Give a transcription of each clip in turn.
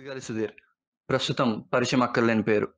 సుడిగాలి సుధీర్ ప్రస్తుతం పరిచయం అక్కర్లేని పేరు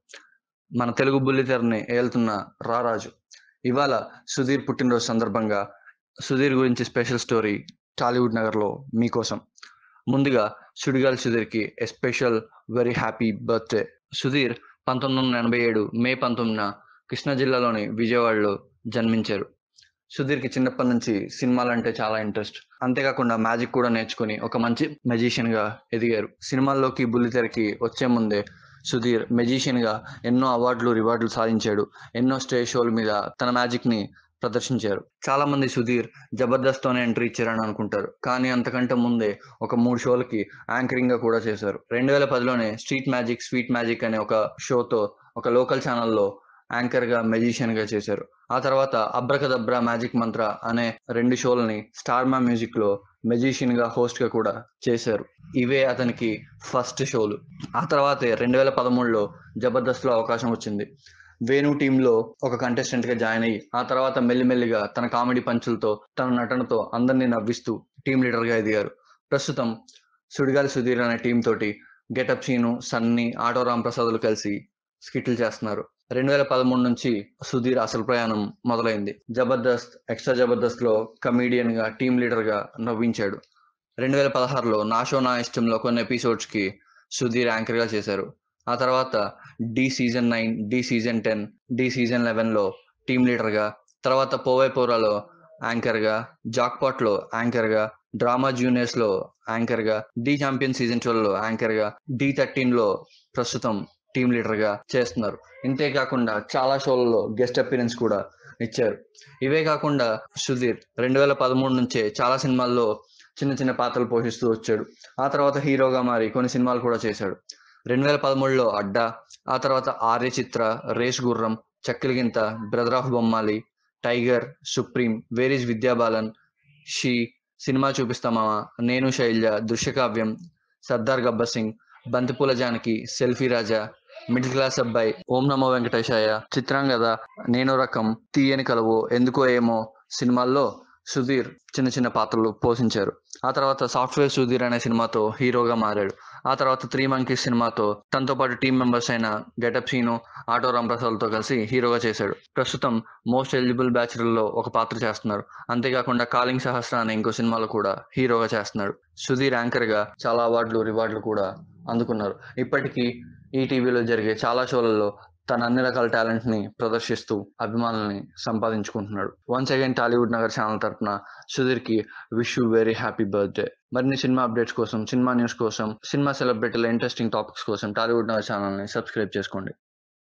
మన తెలుగు బుల్లితెరని ఏలుతున్న రారాజు ఇవాళ సుధీర్ పుట్టినరోజు సందర్భంగా సుధీర్ గురించి స్పెషల్ స్టోరీ టాలీవుడ్ నగర్లో మీకోసం ముందుగా సుడిగాలి సుధీర్కి a special very happy birthday Sudheer పంతొమ్మిది వందల ఎనభై ఏడు మే పంతొమ్మిదిన కృష్ణా జిల్లాలోని విజయవాడలో జన్మించారు సుధీర్కి చిన్నప్పటి నుంచి సినిమాలంటే చాలా ఇంట్రెస్ట్ అంతేకాకుండా మ్యాజిక్ కూడా నేర్చుకుని ఒక మంచి మెజిషియన్ గా ఎదిగారు సినిమాల్లోకి బుల్లితెరకి వచ్చే ముందే సుధీర్ మెజిషియన్ గా ఎన్నో అవార్డులు రివార్డులు సాధించాడు ఎన్నో స్టేజ్ షోల మీద తన మ్యాజిక్ ని ప్రదర్శించారు చాలా మంది సుధీర్ జబర్దస్త్ తోనే ఎంట్రీ ఇచ్చారని అనుకుంటారు కానీ అంతకంటే ముందే ఒక మూడు షోలకి యాంకరింగ్ గా కూడా చేశారు రెండు వేల పదిలోనే స్ట్రీట్ మ్యాజిక్ స్వీట్ మ్యాజిక్ అనే ఒక షోతో ఒక లోకల్ ఛానల్లో యాంకర్ గా మెజిషియన్ గా చేశారు ఆ తర్వాత అబ్రకదబ్రా మ్యాజిక్ మంత్ర అనే రెండు షోలని స్టార్ మా మ్యూజిక్ లో మెజిషియన్ గా హోస్ట్ గా కూడా చేశారు ఇవే అతనికి ఫస్ట్ షోలు ఆ తర్వాతే రెండు వేల పదమూడులో జబర్దస్త్ లో అవకాశం వచ్చింది వేణు టీంలో ఒక కంటెస్టెంట్ గా జాయిన్ అయ్యి ఆ తర్వాత మెల్లిమెల్లిగా తన కామెడీ పంచులతో తన నటనతో అందరినీ నవ్విస్తూ టీం లీడర్ గా ఎదిగారు ప్రస్తుతం సుడిగాలి సుధీర్ అనే టీం తోటి గెటప్ సీను సన్నీ ఆటో రాంప్రసాదులు కలిసి స్కిట్లు చేస్తున్నారు రెండు వేల పదమూడు నుంచి సుధీర్ అసలు ప్రయాణం మొదలైంది జబర్దస్త్ ఎక్స్ట్రా జబర్దస్త్ లో కమీడియన్ గా టీం లీడర్ గా నవ్వించాడు రెండు వేల పదహారులో నా షో నా ఇష్టంలో కొన్ని ఎపిసోడ్స్ కి సుధీర్ యాంకర్ గా చేశారు ఆ తర్వాత the season nine the season ten the season eleven లో టీం లీడర్ గా తర్వాత పోవే పోరాలో యాంకర్ గా జాక్పాట్ లో యాంకర్ గా డ్రామా జూనియర్స్ లో యాంకర్ గా డి ఛాంపియన్ సీజన్ ట్వెల్వ్ లో యాంకర్ గా డి థర్టీన్ లో ప్రస్తుతం టీం లీడర్ గా చేస్తున్నారు ఇంతే కాకుండా చాలా షోలలో గెస్ట్ అపీరెన్స్ కూడా ఇచ్చారు ఇవే కాకుండా సుధీర్ రెండు వేల పదమూడు నుంచే చాలా సినిమాల్లో చిన్న చిన్న పాత్రలు పోషిస్తూ వచ్చాడు ఆ తర్వాత హీరోగా మారి కొన్ని సినిమాలు కూడా చేశాడు రెండు వేల పదమూడులో అడ్డా ఆ తర్వాత ఆర్య చిత్ర రేస్ గుర్రం చక్కిలిగింత బ్రదర్ ఆఫ్ బొమ్మాలి tiger supreme where is Vidya Balan she cinema చూపిస్తామా నేను శైలజ దృశ్యకావ్యం సర్దార్ గబ్బర్ సింగ్ బంతిపూల జానకి సెల్ఫీ రాజా మిడిల్ క్లాస్ అబ్బాయి ఓం నమో వెంకటేశాయ చిత్రాంగద నేను రకం తీయని కలవు ఎందుకో ఏమో సినిమాల్లో సుధీర్ చిన్న చిన్న పాత్రలు పోషించారు ఆ తర్వాత సాఫ్ట్వేర్ సుధీర్ అనే సినిమాతో హీరోగా మారాడు ఆ తర్వాత త్రీ మంకీస్ సినిమాతో తనతో పాటు టీం మెంబర్స్ అయిన గెటప్ సీను ఆటో రాంప్రసాద్తో కలిసి హీరోగా చేశాడు ప్రస్తుతం మోస్ట్ ఎలిజిబుల్ బ్యాచులర్లో ఒక పాత్ర చేస్తున్నారు అంతేకాకుండా కాలింగ్ సహస్ర అనే ఇంకో సినిమాలో కూడా హీరోగా చేస్తున్నాడు సుధీర్ యాంకర్ గా చాలా అవార్డులు రివార్డులు కూడా అందుకున్నారు ఇప్పటికీ ఈ టీవీలో జరిగే చాలా షోలలో తన అన్ని రకాల టాలెంట్ ని ప్రదర్శిస్తూ అభిమానుల్ని సంపాదించుకుంటున్నాడు once again Tollywood Nagar channel తరపున సుధీర్ కి wish you very happy birthday మరిన్ని సినిమా అప్డేట్స్ కోసం సినిమా న్యూస్ కోసం సినిమా సెలబ్రిటీల ఇంట్రెస్టింగ్ టాపిక్స్ కోసం టాలీవుడ్ నగర్ ఛానల్ ని సబ్స్క్రైబ్ చేసుకోండి